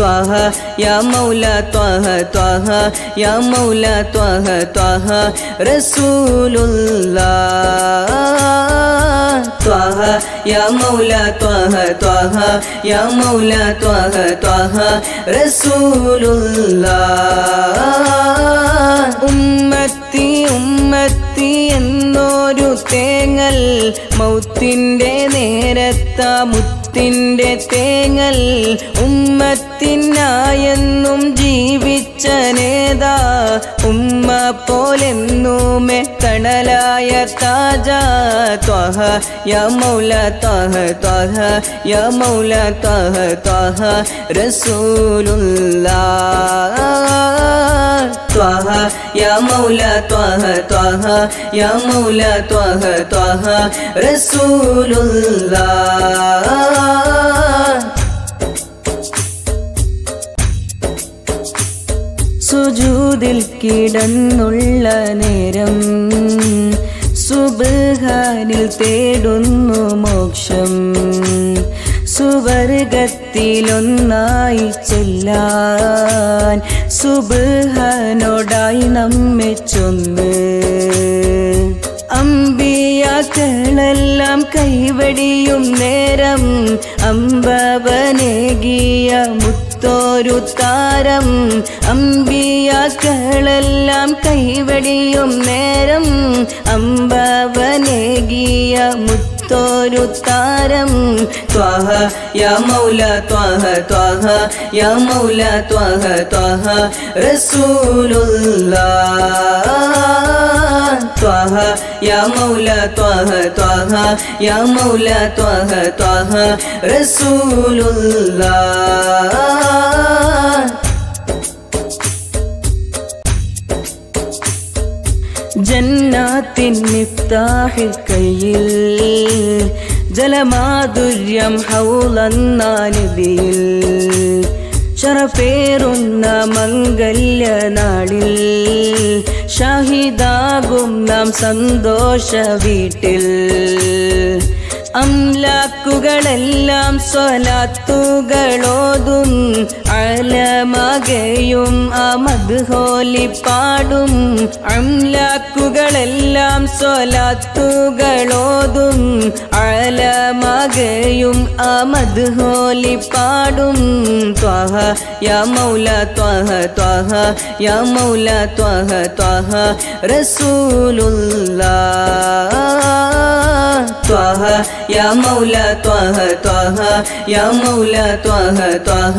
ത്വഹ യാ മൗല ത്വഹ ത്വഹ യാ മൗല ത്വഹ ത്വഹ റസൂലുള്ളാഹ് ത്വഹ യാ മൗല ത്വഹ ത്വഹ യാ മൗല ത്വഹ ത്വഹ റസൂലുള്ളാഹ് ഉമ്മത്തി ഉമ്മത്തി എന്നൊരു തേങ്ങൽ മൗത്തിൻ്റെ നേരത്ത മുത്തിൻ്റെ തേങ്ങൽ ഉമ്മത്തിനായെന്നും ജീവിച്ച നേതാ ഉമ്മ പോലെന്നുമേ തണലായ താജ ത്വഹ യാ മൗല ത്വഹ ത്വഹ യാ മൗല ത്വഹ ത്വഹ റസൂലുള്ളാഹ് ത്വഹ യാ മൗല ത്വഹ ത്വഹ യാ മൗല ത്വഹ ത്വഹ റസൂലുള്ളാഹ് സുജൂതിൽ കിടന്നുള്ള നേരം സുബഹാനിൽ തേടുന്നു മോക്ഷം സുവർഗത്തിലൊന്നായി ചെല്ലാൻ സുബഹാനോടായി നമ്മെ ചൊന്ന് അമ്പിയാക്കളെല്ലാം കൈവടിയും നേരം അമ്പവനേകിയ മുത്തോരു താരം അമ്പിയാക്കളെല്ലാം കൈവടിയും നേരം അമ്പവനേകിയ മുത്തോരു താരം ത്വഹ യാ മൗല ത്വഹ ത്വഹ യാ മൗല ത്വഹ ത്വഹ റസൂലുള്ളാഹ് ത്വഹ യാ മൗല ത്വഹ ത്വഹ യാ മൗല ത്വഹ ത്വഹ റസൂലുള്ളാഹ് ജന്നാത്തിൻ മിഫ്താഹിൽ കയ്യിൽ ജലമാധുര്യം ഹൗലന്നാനിധിയിൽ ഷറഫേറുന്ന മംഗല്യ നാളിൽ ഷാഹിദാകും നാം സന്തോഷ വീട്ടിൽ അംലാക്കുകളെല്ലാം സ്വലാത്തുകളോതും അലമകയും അമദ് ഹോലി പാടും അംലാക്കുകളെല്ലാം സ്വലാത്തുകളോതും അലമകയും അമദ് ഹോലി പാടും ത്വഹ യാ മൗല ത്വഹ ത്വഹ യാ മൗല ത്വഹ ത്വഹ റസൂലുള്ളാഹ് ത്വഹ യാ മൗല ത്വഹ ത്വഹ യാ മൗല ത്വഹ ത്വഹ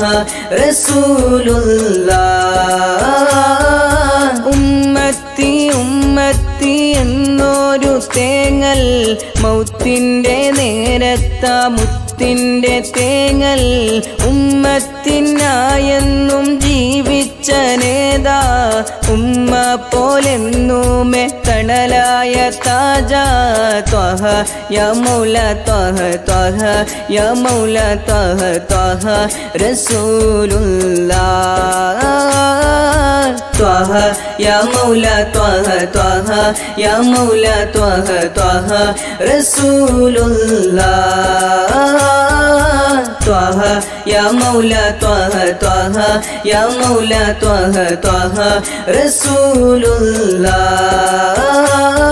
റസൂലുള്ളാഹ് ഉമ്മത്തി ഉമ്മത്തി എന്നൊരു തേങ്ങൽ മൗത്തിൻ്റെ നേരത്ത മുത്തിൻ്റെ തേങ്ങൽ ഉമ്മത്തിനായെന്നും ജീവിച്ച നേതാ ഉമ്മ പോലെന്നുമേ തണലായ താജ ത്വഹ യാ മൗല ത്വഹ ത്വഹ യാ മൗല ത്വഹ ത്വഹ റസൂലുള്ളാഹ് ത്വഹ യാ മൗല ത്വഹ ത്വഹ യാ മൗല ത്വഹ ത്വഹ റസൂലുള്ളാഹ് ത്വഹ യാ മൗല ത്വഹ ത്വഹ യാ മൗല ത്വഹ ത്വഹ റസൂലുള്ളാഹ്